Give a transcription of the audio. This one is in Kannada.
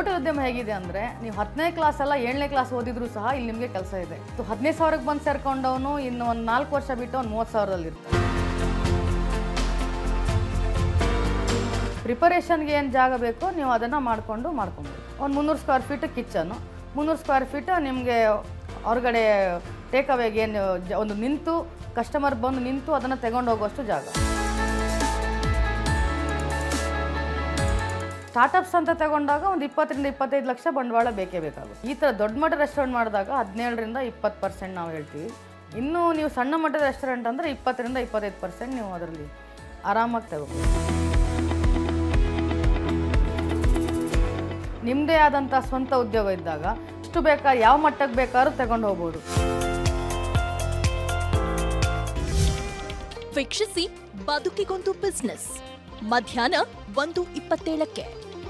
ಹೋಟೆಲ್ ಉದ್ಯಮ ಹೇಗಿದೆ ಅಂದರೆ ನೀವು ಹತ್ತನೇ ಕ್ಲಾಸ್ ಅಲ್ಲ ಏಳನೇ ಕ್ಲಾಸ್ ಓದಿದ್ರು ಸಹ ಇಲ್ಲಿ ನಿಮಗೆ ಕೆಲಸ ಇದೆ ಸೊ ಹದಿನೈದು ಸಾವಿರಕ್ಕೆ ಬಂದು ಸೇರ್ಕೊಂಡವನು ಇನ್ನು ಒಂದು ನಾಲ್ಕು ವರ್ಷ ಬಿಟ್ಟು ಒಂದು ಮೂವತ್ತು ಸಾವಿರದಲ್ಲಿ ಇರ್ತಾನೆ ಪ್ರಿಪರೇಷನ್ಗೆ ಏನು ಜಾಗ ಬೇಕೋ ನೀವು ಅದನ್ನು ಮಾಡಿಕೊಂಡು ಮಾಡ್ಕೊಬೋದು ಒಂದು ಮುನ್ನೂರು ಸ್ಕ್ವೇರ್ ಫೀಟ್ ಕಿಚನು ಮುನ್ನೂರು ಸ್ಕ್ವೇರ್ ಫೀಟ್ ನಿಮಗೆ ಹೊರಗಡೆ ಟೇಕ್ ಅವೇಗೆ ಏನು ಜ- ಒಂದು ನಿಂತು ಕಸ್ಟಮರ್ ಬಂದು ನಿಂತು ಅದನ್ನು ತಗೊಂಡು ಹೋಗುವಷ್ಟು ಜಾಗ ಸ್ಟಾರ್ಟಪ್ಸ್ ಅಂತ ತಗೊಂಡಾಗ ಒಂದು ಇಪ್ಪತ್ತರಿಂದ ಇಪ್ಪತ್ತೈದು ಲಕ್ಷ ಬಂಡವಾಳ ಬೇಕೇ ಬೇಕಾಗುತ್ತೆ ಈ ಥರ ದೊಡ್ಡ ಮಟ್ಟದ ರೆಸ್ಟೋರೆಂಟ್ ಮಾಡಿದಾಗ ಹದಿನೇಳರಿಂದ ಇಪ್ಪತ್ತು ಪರ್ಸೆಂಟ್ ನಾವು ಹೇಳ್ತೀವಿ ಇನ್ನು ನೀವು ಸಣ್ಣ ಮಟ್ಟದ ರೆಸ್ಟೋರೆಂಟ್ ಅಂದರೆ ಇಪ್ಪತ್ತರಿಂದ ಇಪ್ಪತ್ತೈದು ಪರ್ಸೆಂಟ್ ನೀವು ಅದರಲ್ಲಿ ಆರಾಮಾಗಿ ತಗೋಬೋದು ನಿಮ್ಮದೇ ಆದಂಥ ಸ್ವಂತ ಉದ್ಯೋಗ ಇದ್ದಾಗ ಎಷ್ಟು ಬೇಕಾದ್ರೆ ಯಾವ ಮಟ್ಟಕ್ಕೆ ಬೇಕಾದ್ರೂ ತಗೊಂಡು ಹೋಗ್ಬೋದು ವೀಕ್ಷಿಸಿ ಬದುಕಿಗೊಂದು ಬಿಸ್ನೆಸ್ ಮಧ್ಯಾಹ್ನ ಒಂದು ಇಪ್ಪತ್ತೇಳಕ್ಕೆ